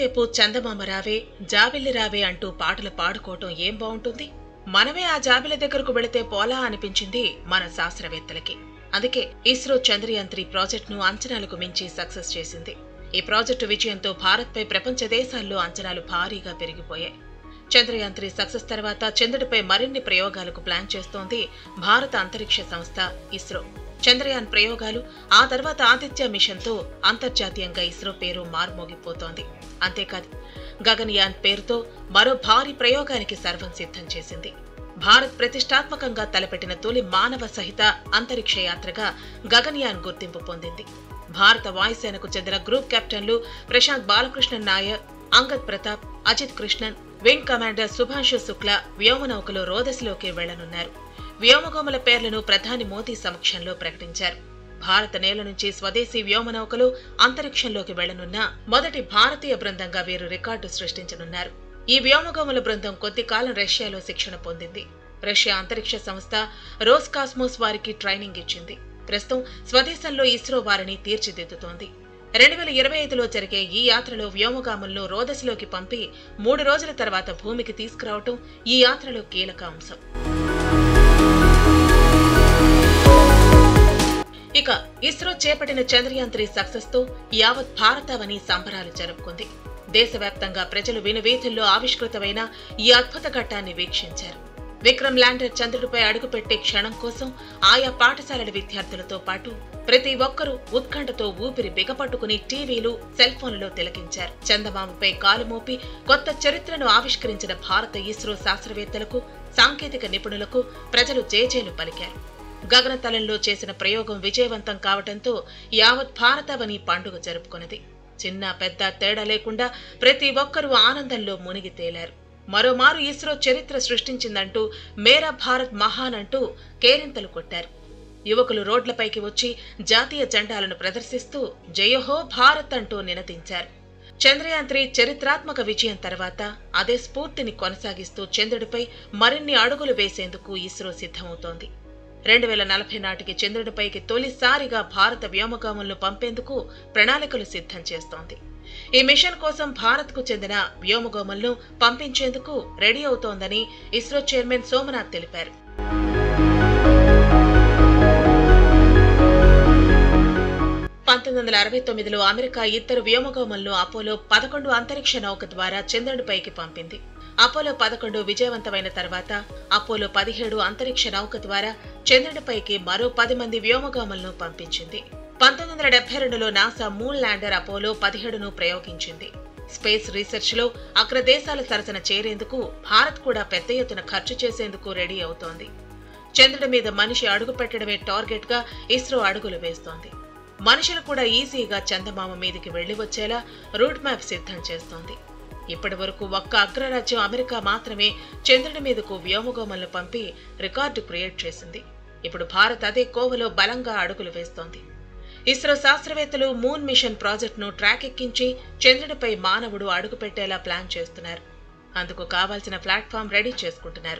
ఎంతసేపు చందమామ రావే జాబిల్లి రావే అంటూ పాటలు పాడుకోవటం ఏం బావుంటుంది మనమే ఆ జాబిల దగ్గరకు వెళితే పోలా అనిపించింది మన శాస్త్రవేత్తలకి అందుకే ఇస్రో చంద్రయాన్ త్రీ ప్రాజెక్టును అంచనాలకు మించి సక్సెస్ చేసింది ఈ ప్రాజెక్టు విజయంతో భారత్పై ప్రపంచ దేశాల్లో అంచనాలు భారీగా పెరిగిపోయాయి చంద్రయాన్ త్రీ సక్సెస్ తర్వాత చంద్రుడిపై మరిన్ని ప్రయోగాలకు ప్లాన్ చేస్తోంది భారత అంతరిక్ష సంస్థ ఇస్రో చంద్రయాన్ ప్రయోగాలు ఆ తర్వాత ఆదిత్య మిషన్తో అంతర్జాతీయంగా ఇస్రో పేరు మార్మోగిపోతోంది అంతేకాదు గగన్యాన్ పేరుతో మరో భారీ ప్రయోగానికి సర్వం సిద్ధం చేసింది భారత్ ప్రతిష్టాత్మకంగా తలపెట్టిన తొలి మానవ సహిత అంతరిక్ష యాత్రగా గగన్యాన్ గుర్తింపు పొందింది భారత వాయుసేనకు చెందిన గ్రూప్ కెప్టెన్లు ప్రశాంత్ బాలకృష్ణన్ నాయర్ అంగద్ ప్రతాప్ అజిత్ కృష్ణన్ వింగ్ కమాండర్ సుభాంశు శుక్ల వ్యోమనౌకలో రోదసిలోకి వెళ్లనున్నారు వ్యోమగోముల పేర్లను ప్రధాని మోదీ సమక్షంలో ప్రకటించారు భారత నేల నుంచి స్వదేశీ వ్యోమనౌకలు అంతరిక్షంలోకి వెళ్లనున్న మొదటి భారతీయ బృందంగా వీరు రికార్డు సృష్టించనున్నారు ఈ వ్యోమగోముల బృందం కొద్ది కాలం రష్యాలో శిక్షణ పొందింది రష్యా అంతరిక్ష సంస్థ రోస్ కాస్మోస్ వారికి ట్రైనింగ్ ఇచ్చింది ప్రస్తుతం స్వదేశంలో ఇస్రో వారిని తీర్చిదిద్దుతోంది రెండు వేల ఇరవై ఐదులో జరిగే ఈ యాత్రలో వ్యోమగాములను రోదసిలోకి పంపి మూడు రోజుల తర్వాత భూమికి తీసుకురావటం ఈ యాత్రలో కీలక అంశం ఇక ఇస్రో చేపట్టిన చంద్రయాన్ త్రీ సక్సెస్ తో యావత్ భారతావని సంబరాలు జరుపుకుంది దేశవ్యాప్తంగా ప్రజలు వినువీధుల్లో ఆవిష్కృతమైన ఈ అద్భుత ఘట్టాన్ని వీక్షించారు విక్రమ్ ల్యాండర్ చంద్రుడిపై అడుగుపెట్టే క్షణం కోసం ఆయా పాఠశాలల విద్యార్థులతో పాటు ప్రతి ఒక్కరూ ఉత్కంఠతో ఊపిరి బిగపట్టుకుని టీవీలు సెల్ ఫోన్లలో తిలకించారు చందమామపై కాలు మోపి కొత్త చరిత్రను ఆవిష్కరించిన భారత ఇస్రో శాస్త్రవేత్తలకు సాంకేతిక నిపుణులకు ప్రజలు జేజేలు పలికారు గగనతలంలో చేసిన ప్రయోగం విజయవంతం కావడంతో యావత్ భారతవని పండుగ జరుపుకున్నది చిన్న పెద్ద తేడా లేకుండా ప్రతి ఒక్కరూ ఆనందంలో మునిగి తేలారు మరోమారు ఇస్రో చరిత్ర సృష్టించిందంటూ మేరా భారత్ మహాన్ అంటూ కేరింతలు కొట్టారు యువకులు రోడ్లపైకి వచ్చి జాతీయ జెండాలను ప్రదర్శిస్తూ జయహో భారత్ అంటూ నినదించారు చంద్రయాన్ త్రీ చరిత్రాత్మక విజయం తర్వాత అదే స్ఫూర్తిని కొనసాగిస్తూ చంద్రుడిపై మరిన్ని అడుగులు వేసేందుకు ఇస్రో సిద్ధమవుతోంది రెండు వేల నలభై నాటికి చంద్రుడిపైకి తొలిసారిగా భారత వ్యోమగాములను పంపేందుకు ప్రణాళికలు సిద్ధం చేస్తోంది ఈ మిషన్ కోసం భారత్కు చెందిన వ్యోమగోములను పంపించేందుకు రెడీ అవుతోందని ఇస్రో చైర్మన్ సోమనాథ్ తెలిపారు పంతొమ్మిది వందల అరవై తొమ్మిదిలో అమెరికా ఇద్దరు వ్యోమగోములను అపోలో పదకొండు అంతరిక్ష నౌక ద్వారా చంద్రుడిపైకి పంపింది అపోలో పదకొండు విజయవంతమైన తర్వాత అపోలో పదిహేడు అంతరిక్ష నౌక ద్వారా చంద్రుడిపైకి మరో పది మంది వ్యోమగాములను పంపించింది పంతొమ్మిది వందల డెబ్బై రెండులో నాసా మూన్ ల్యాండర్ అపోలో పదిహేడును ప్రయోగించింది స్పేస్ రీసెర్చ్ లో అగ్రదేశాల సరసన చేరేందుకు భారత్ కూడా పెద్ద ఎత్తున ఖర్చు చేసేందుకు రెడీ అవుతోంది చంద్రుడి మీద మనిషి అడుగు పెట్టడమే టార్గెట్ గా ఇస్రో అడుగులు వేస్తోంది మనుషులు కూడా ఈజీగా చందమామ మీదికి వెళ్లి వచ్చేలా రూట్ మ్యాప్ సిద్ధం చేస్తోంది ఇప్పటి వరకు ఒక్క అగ్రరాజ్యం అమెరికా మాత్రమే చంద్రుడి మీదకు వ్యోమగోమలను పంపి రికార్డు క్రియేట్ చేసింది ఇప్పుడు భారత్ అదే కోవలో బలంగా అడుగులు వేస్తోంది ఇస్రో శాస్త్రవేత్తలు మూన్ మిషన్ ప్రాజెక్టును ట్రాక్ ఎక్కించి చంద్రుడిపై మానవుడు అడుగుపెట్టేలా ప్లాన్ చేస్తున్నారు అందుకు కావాల్సిన ప్లాట్ఫామ్ రెడీ చేసుకుంటున్నారు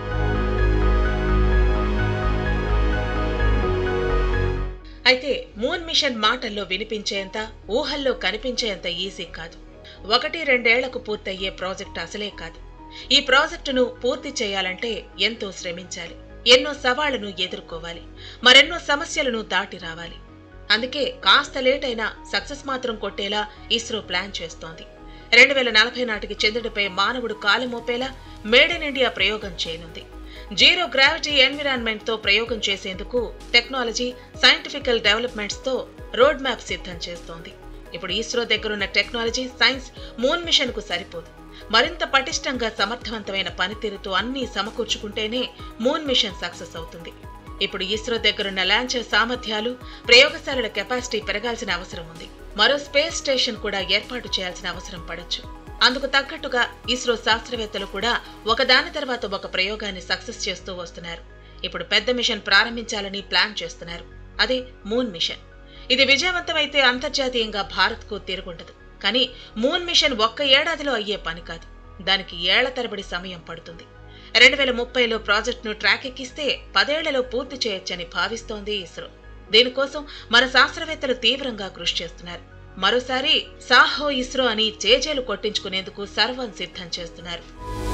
అయితే మూన్ మిషన్ మాటల్లో వినిపించేంత ఊహల్లో కనిపించేంత ఈజీ కాదు ఒకటి రెండేళ్లకు పూర్తయ్యే ప్రాజెక్ట్ అసలే కాదు ఈ ప్రాజెక్టును పూర్తి చేయాలంటే ఎంతో శ్రమించాలి ఎన్నో సవాళ్లను ఎదుర్కోవాలి మరెన్నో సమస్యలను దాటి రావాలి అందుకే కాస్త లేట్ అయినా సక్సెస్ మాత్రం కొట్టేలా ఇస్రో ప్లాన్ చేస్తోంది రెండు వేల నలభై నాటికి చంద్రుడిపై మానవుడు కాలు మోపేలా మేడ్ ఇన్ ఇండియా ప్రయోగం చేయనుంది జీరో గ్రావిటీ ఎన్విరాన్మెంట్ తో ప్రయోగం చేసేందుకు టెక్నాలజీ సైంటిఫికల్ డెవలప్మెంట్స్ తో రోడ్ మ్యాప్ సిద్ధం చేస్తోంది ఇప్పుడు ఇస్రో దగ్గరున్న టెక్నాలజీ సైన్స్ మూన్ మిషన్ కు సరిపోదు మరింత పటిష్టంగా సమర్థవంతమైన పనితీరుతో అన్నీ సమకూర్చుకుంటేనే మూన్ మిషన్ సక్సెస్ అవుతుంది ఇప్పుడు ఇస్రో దగ్గరున్న లాంచర్ సామర్థ్యాలు ప్రయోగశాలల కెపాసిటీ పెరగాల్సిన అవసరం ఉంది మరో స్పేస్ స్టేషన్ కూడా ఏర్పాటు చేయాల్సిన అవసరం పడొచ్చు అందుకు తగ్గట్టుగా ఇస్రో శాస్త్రవేత్తలు కూడా ఒకదాని తర్వాత ఒక ప్రయోగాన్ని సక్సెస్ చేస్తూ వస్తున్నారు ఇప్పుడు పెద్ద మిషన్ ప్రారంభించాలని ప్లాన్ చేస్తున్నారు అదే మూన్ మిషన్ ఇది విజయవంతమైతే అంతర్జాతీయంగా భారత్కు తిరుగుండదు కానీ మూన్ మిషన్ ఒక్క ఏడాదిలో అయ్యే పని కాదు దానికి ఏళ్ల తరబడి సమయం పడుతుంది రెండు వేల ముప్పైలో ప్రాజెక్టును ట్రాక్ ఎక్కిస్తే పదేళ్లలో పూర్తి చేయొచ్చని భావిస్తోంది ఇస్రో దీనికోసం మన శాస్త్రవేత్తలు తీవ్రంగా కృషి చేస్తున్నారు మరోసారి సాహో ఇస్రో అని చేజేలు కొట్టించుకునేందుకు సర్వం సిద్ధం చేస్తున్నారు